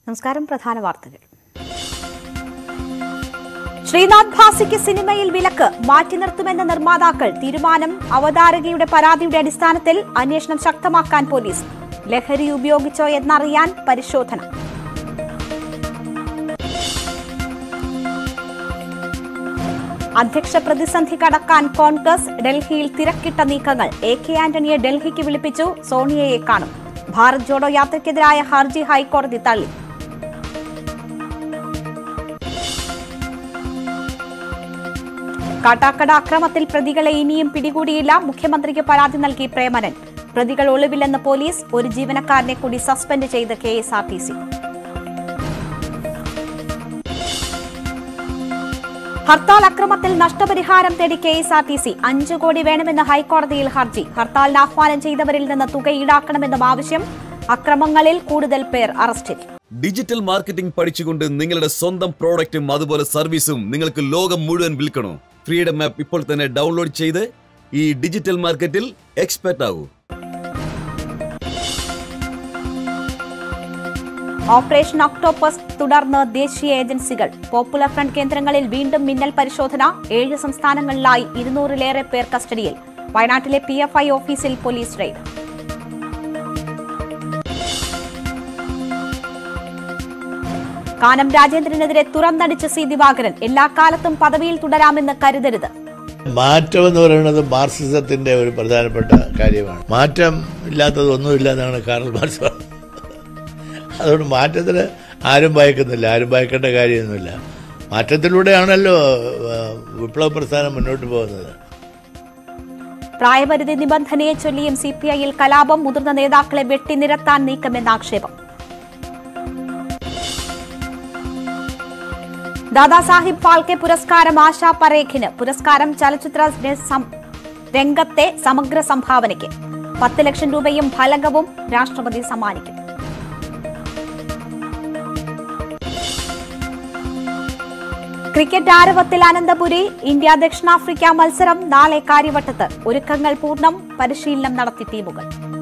നമസ്കാരം പ്രധാന വാർത്തകൾ ശ്രീനാഥ് ഭാസിക്ക് സിനിമയിൽ വിലക്ക് മാറ്റി നിർത്തുമെന്ന നിർമ്മാതാക്കൾ തീരുമാനം അവതാരകയുടെ പരാതിയുടെ അടിസ്ഥാനത്തിൽ അന്വേഷണം ശക്തമാക്കാൻ പോലീസ് ലഹരി ഉപയോഗിച്ചോ എന്നറിയാൻ പരിശോധന അധ്യക്ഷ പ്രതിസന്ധി കടക്കാൻ കോൺഗ്രസ് ഡൽഹിയിൽ തിരക്കിട്ട നീക്കങ്ങൾ എ കെ ആന്റണിയെ ഡൽഹിക്ക് വിളിപ്പിച്ചു സോണിയയെ കാണും ഭാരത് ജോഡോ യാത്രയ്ക്കെതിരായ ഹർജി ഹൈക്കോടതി തള്ളി കാട്ടാക്കട അക്രമത്തിൽ പ്രതികളെ ഇനിയും പിടികൂടിയില്ല മുഖ്യമന്ത്രിക്ക് പരാതി നൽകി പ്രേമനൻ പ്രതികൾ ഒളിവില്ലെന്ന് പോലീസ് ഒരു ജീവനക്കാരനെ കൂടി സസ്പെൻഡ് ചെയ്ത് K S R T C hartal അക്രമത്തിൽ നഷ്ടപരിഹാരം തേടി K S R T C അഞ്ചു കോടി വേണമെന്ന് ഹൈക്കോടതിയിൽ ഹർജി ഹർത്താലിന് ആഹ്വാനം ചെയ്തവരിൽ നിന്ന് തുക ഈടാക്കണമെന്നും ആവശ്യം അക്രമങ്ങളിൽ കൂടുതൽ പേർ അറസ്റ്റിൽ ഡിജിറ്റൽ മാർക്കറ്റിംഗ് പഠിച്ചുകൊണ്ട് നിങ്ങളുടെ സ്വന്തം പ്രോഡക്റ്റും അതുപോലെ സർവീസും നിങ്ങൾക്ക് ലോകം മുഴുവൻ വിൽക്കണോ ഫ്രീഡം ആപ്പ് ഇപ്പോൾ തന്നെ ഡൗൺലോഡ് ചെയ്ത് ഈ ഡിജിറ്റൽ മാർക്കറ്റിൽ എക്സ്പെർട്ട് ആകൂ ഓപ്പറേഷൻ ഒക്ടോപ്പസ് തുടർന്ന് ദേശീയ ഏജൻസികൾ പോപ്പുലർ ഫ്രണ്ട് കേന്ദ്രങ്ങളിൽ വീണ്ടും മിന്നൽ പരിശോധന ഏഴ് സംസ്ഥാനങ്ങളിലായി ഇരുന്നൂറിലേറെ പേർ കസ്റ്റഡിയിൽ വയനാട്ടിലെ പി എഫ് ഐ ഓഫീസിൽ പോലീസ് റെയ്ഡ് കാനം രാജേന്ദ്രനെതിരെ തുറന്നടിച്ച സി ദിവാകരൻ എല്ലാ കാലത്തും പദവിയിൽ തുടരാമെന്ന് കരുതരുത് മാറ്റം എന്ന് പറയുന്നത് മാർക്സിസത്തിന്റെ ഒരു പ്രധാനപ്പെട്ട കാര്യമാണ് മാറ്റം ഇല്ലാത്തതൊന്നുമില്ല എന്നാണ് കാർൽ മാർക്സ് പറഞ്ഞത് അതുകൊണ്ട് മാറ്റത്തിന് ആരും ഭയക്കുന്നില്ല ആരും ഭയക്കേണ്ട കാര്യമൊന്നുമില്ല മാറ്റത്തിലൂടെയാണല്ലോ ആ, വിപ്ലവ പ്രസ്ഥാനം മുന്നോട്ട് പോകുന്നത് പ്രായപരിധി നിബന്ധനയെ ചൊല്ലിയും സി പി ഐയിൽ കലാപം മുതിർന്ന നേതാക്കളെ വെട്ടിനിരത്താൻ നീക്കമെന്ന ആക്ഷേപം ദാദാസാഹിബ് ഫാൽക്കെ പുരസ്കാരം ആശാ പരേഖിന് പുരസ്കാരം ചലച്ചിത്ര ര- സം- രംഗത്തെ സമഗ്ര സംഭാവനയ്ക്ക് പത്ത് ലക്ഷം രൂപയും ഫലകവും രാഷ്ട്രപതി സമ്മാനിക്കും ക്രിക്കറ്റ് ആരവത്തിൽ അനന്തപുരി ഇന്ത്യ ദക്ഷിണാഫ്രിക്ക മത്സരം നാളെ കാര്യവട്ടത്ത് ഒരുക്കങ്ങൾ പൂർണ്ണം പരിശീലനം നടത്തി ടീമുകൾ